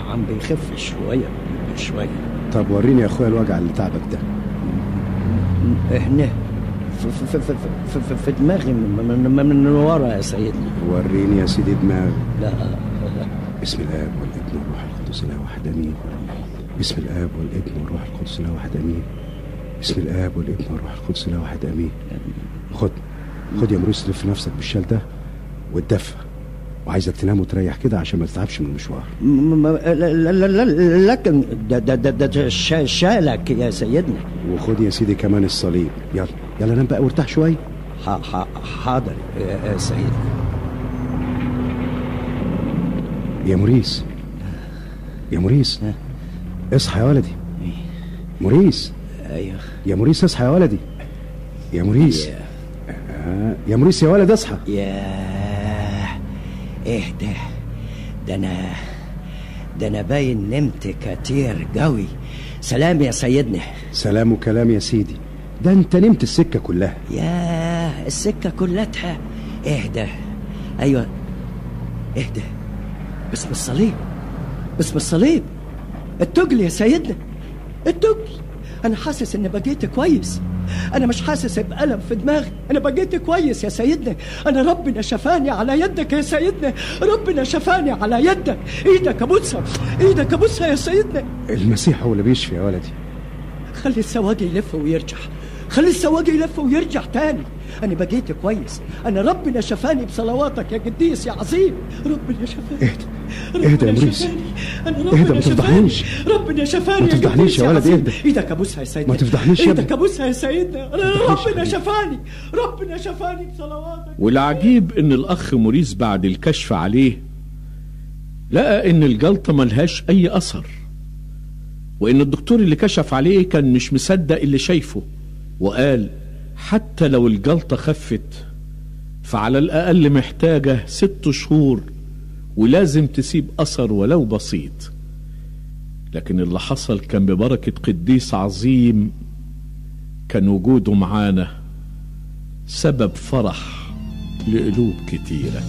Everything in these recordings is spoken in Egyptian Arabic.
عم بيخف شوية شوية طب وريني يا اخويا الوجع اللي تعبك ده هنا في, في, في, في, في, في دماغي من, من, من ورا يا سيدنا وريني يا سيدي دماغ لا لا بسم الاب والابن والروح القدس لا واحد امين بسم الاب والابن والروح القدس لا واحد امين بسم الاب والابن والروح القدس لا واحد امين خد خد يا مريس لف نفسك بالشال ده واتدفى وعايزك تنام وتريح كده عشان ما تتعبش من المشوار م- م- لا- لا- لا- لا- لكن ده ده ده, ده, ده شا- شالك يا سيدنا وخد يا سيدي كمان الصليب يلا يلا نام بقى وارتاح شويه ح- ح- حاضر يا يا سيدنا يا مريس يا مريس ها؟ اصحى يا ولدي مريس ايوه يا مريس اصحى يا ولدي يا مريس يا- آه، يا مريس يا ولد اصحى ياه ايه ده ده انا ده انا باين نمت كتير قوي سلام يا سيدنا سلام وكلام يا سيدي ده انت نمت السكه كلها ياه السكة كلتها ايه ده ايوه ايه ده باسم الصليب باسم الصليب التجل يا سيدنا التجل انا حاسس اني بقيت كويس انا مش حاسس بألم في دماغي انا بقيت كويس يا سيدنا انا ربنا شفاني على يدك يا سيدنا ربنا شفاني على يدك ايدك ابوسها ايدك ابوسها يا سيدنا المسيح هو اللي بيشفي يا ولدي خلي السواق يلف ويرجع خلي السواق يلف ويرجع تاني أنا بقيت كويس أنا ربنا شفاني بصلواتك يا قديس يا عظيم ربنا شفاني اهدى اهدى يا ربنا مريس شفاني. أنا اهدى، ربنا ما شفاني. تفضحنيش. ربنا شفاني ما يا تفضحنيش قديس يا ولد، عظيم. اهدى. ايدك ابوسها يا سيدنا ما تفضحنيش يا ايدك ابني. ابوسها يا سيدنا أنا تفضحنيش يا ربنا ابني. شفاني ربنا شفاني بصلواتك والعجيب ان الاخ موريس بعد الكشف عليه لقى ان الجلطة ملهاش اي اثر وان الدكتور اللي كشف عليه كان مش مصدق اللي شايفه وقال حتى لو الجلطة خفت فعلى الاقل محتاجة ست شهور ولازم تسيب اثر ولو بسيط لكن اللي حصل كان ببركة قديس عظيم كان وجوده معانا سبب فرح لقلوب كتيرة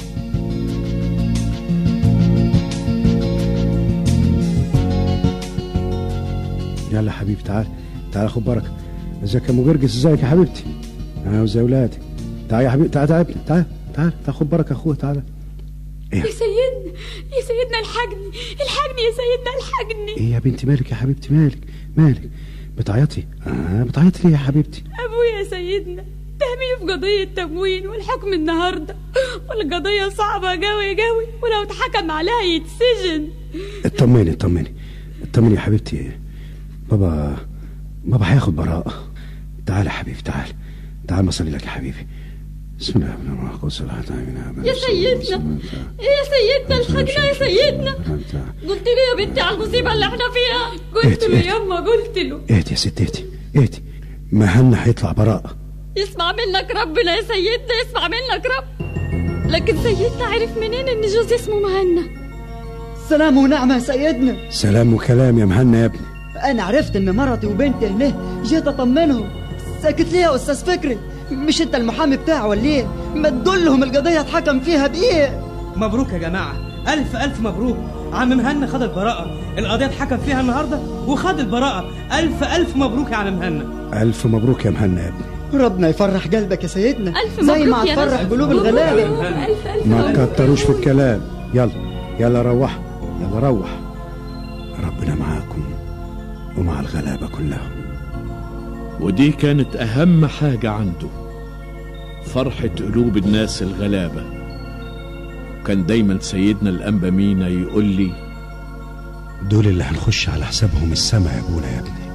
يلا حبيبي تعال تعال خد بركه ازيك يا ام جرجس ازيك يا حبيبتي انا وزي اولادي تعال يا حبيبي تعال تعال تعال تعال تعال تاخد بركه اخويا تعال يا سيدنا يا سيدنا الحقني الحقني يا سيدنا الحقني ايه يا بنتي مالك يا حبيبتي مالك مالك بتعيطي اه بتعيطي ليه يا حبيبتي ابويا يا سيدنا تهميه في قضية تموين والحكم النهاردة والقضية صعبة قوي قوي ولو اتحكم عليها يتسجن اطمني اطمني اطمني يا حبيبتي بابا بابا هياخد براءة تعال يا حبيبي تعال تعال ما اصلي لك يا حبيبي بسم الله الرحمن الرحيم قل صلاة يا سيدنا يا سيدنا الحقنا يا سيدنا قلت له يا بنتي على المصيبة اللي احنا فيها قلت له اهدي، يما قلت له اهدي يا ست اهدي اهدي مهنا هيطلع براءة يسمع منك ربنا يا سيدنا يسمع منك رب لكن سيدنا عرف منين ان جوزي اسمه مهنا سلام ونعمة يا سيدنا سلام وكلام يا مهنا يا ابني أنا عرفت إن مرتي وبنتي هنا جيت أطمنهم ساكت ليه يا أستاذ فكري مش أنت المحامي بتاعه ولا إيه؟ ما تدلهم القضية اتحكم فيها بإيه؟ مبروك يا جماعة ألف ألف مبروك عم مهنا خد البراءة القضية اتحكم فيها النهاردة وخد البراءة ألف ألف مبروك يا عم مهنا ألف مبروك يا مهنا يا ابني ربنا يفرح قلبك يا سيدنا ألف زي ما مبروك يا هتفرح ناس. قلوب مبروك الغلابة مبروك. ألف ألف ما مبروك. تكتروش في الكلام يلا يلا روح يلا روح ربنا معاكم ومع الغلابة كلهم ودي كانت أهم حاجة عنده فرحة قلوب الناس الغلابة كان دايما سيدنا الأنبا مينا يقول لي دول اللي هنخش على حسابهم السما يا ابونا يا ابني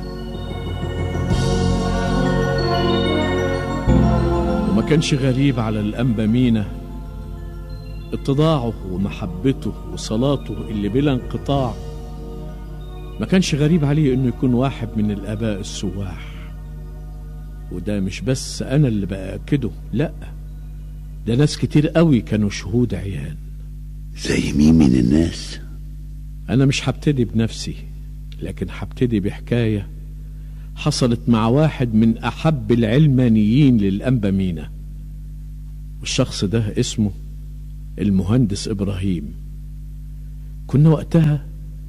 وما كانش غريب على الأنبا مينا اتضاعه ومحبته وصلاته اللي بلا انقطاع ما كانش غريب عليه انه يكون واحد من الاباء السواح وده مش بس انا اللي باكده لا ده ناس كتير قوي كانوا شهود عيان زي مين من الناس انا مش هبتدي بنفسي لكن هبتدي بحكايه حصلت مع واحد من احب العلمانيين للانبا مينا والشخص ده اسمه المهندس ابراهيم كنا وقتها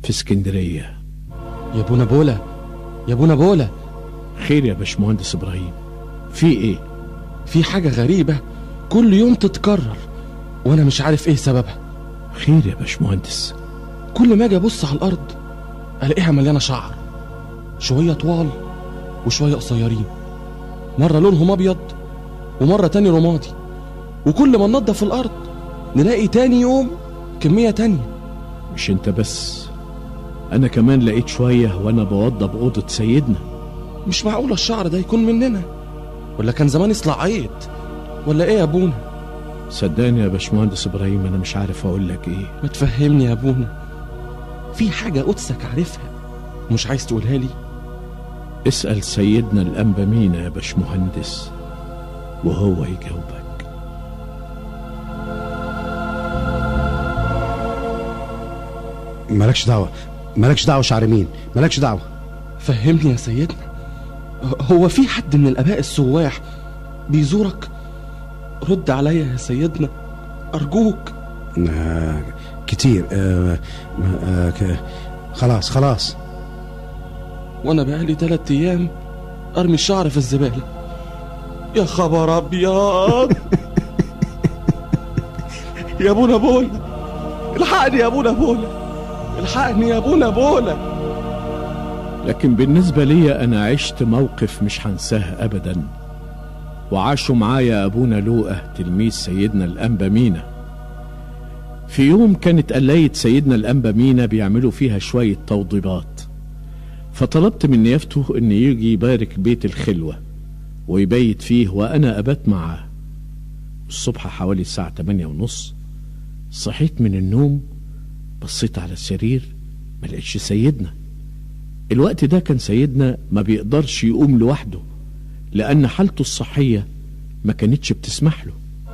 في اسكندرية يا ابونا بولا يا ابونا بولا خير يا باشمهندس إبراهيم في إيه؟ في حاجة غريبة كل يوم تتكرر وانا مش عارف ايه سببها خير يا باشمهندس كل ما اجي ابص على الارض الاقيها مليانه شعر شويه طوال وشويه قصيرين مره لونهم ابيض ومره تاني رمادي وكل ما ننضف الارض نلاقي تاني يوم كميه تانية مش انت بس انا كمان لقيت شوية وانا بوضب اوضة سيدنا مش معقوله الشعر ده يكون مننا ولا كان زمان يطلع عيط ولا ايه يا ابونا صدقني يا باشمهندس ابراهيم انا مش عارف اقول لك ايه ما تفهمني يا ابونا في حاجه قدسك عارفها مش عايز تقولها لي اسأل سيدنا الأنبا مينا يا باشمهندس وهو يجاوبك مالكش دعوه مالكش دعوه شعر مين مالكش دعوه فهمني يا سيدنا هو في حد من الاباء السواح بيزورك رد عليا يا سيدنا ارجوك آه كتير آه ما- آه ك- خلاص خلاص وانا بقالي تلات ايام ارمي الشعر في الزباله يا خبر ابيض يا ابونا بولا الحقني يا ابونا بولا الحقني يا ابونا بولا لكن بالنسبة لي أنا عشت موقف مش هنساه أبدا وعاشوا معايا أبونا لوقا تلميذ سيدنا الأنبا مينا في يوم كانت قلاية سيدنا الأنبا مينا بيعملوا فيها شوية توضيبات فطلبت من نيافته إن يجي يبارك بيت الخلوة ويبيت فيه وأنا أبات معاه الصبح حوالي الساعة 8 ونص صحيت من النوم بصيت على السرير ما لقيتش سيدنا الوقت ده كان سيدنا ما بيقدرش يقوم لوحده لأن حالته الصحية ما كانتش بتسمح له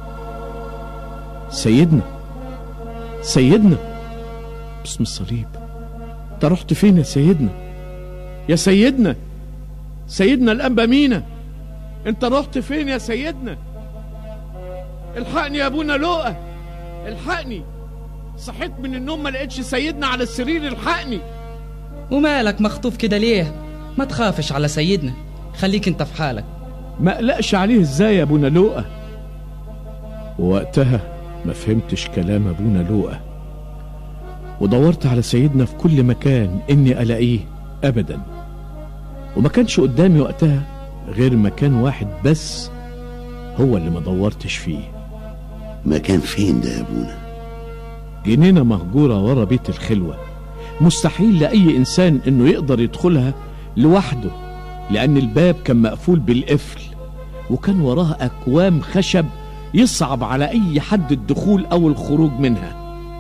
سيدنا سيدنا باسم الصليب انت رحت فين يا سيدنا يا سيدنا سيدنا الأنبا مينا انت رحت فين يا سيدنا الحقني يا ابونا لؤى الحقني صحيت من النوم ما لقيتش سيدنا على السرير الحقني ومالك مخطوف كده ليه ما تخافش على سيدنا خليك انت في حالك ما اقلقش عليه ازاي يا ابونا لؤى ووقتها ما فهمتش كلام ابونا لؤى ودورت على سيدنا في كل مكان اني الاقيه ابدا وما كانش قدامي وقتها غير مكان واحد بس هو اللي ما دورتش فيه مكان فين ده يا ابونا جنينة مهجورة ورا بيت الخلوة مستحيل لأي إنسان إنه يقدر يدخلها لوحده لأن الباب كان مقفول بالقفل وكان وراها أكوام خشب يصعب على أي حد الدخول أو الخروج منها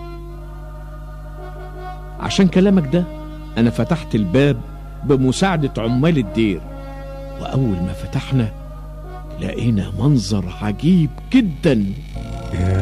عشان كلامك ده أنا فتحت الباب بمساعدة عمال الدير وأول ما فتحنا لقينا منظر عجيب جدا يا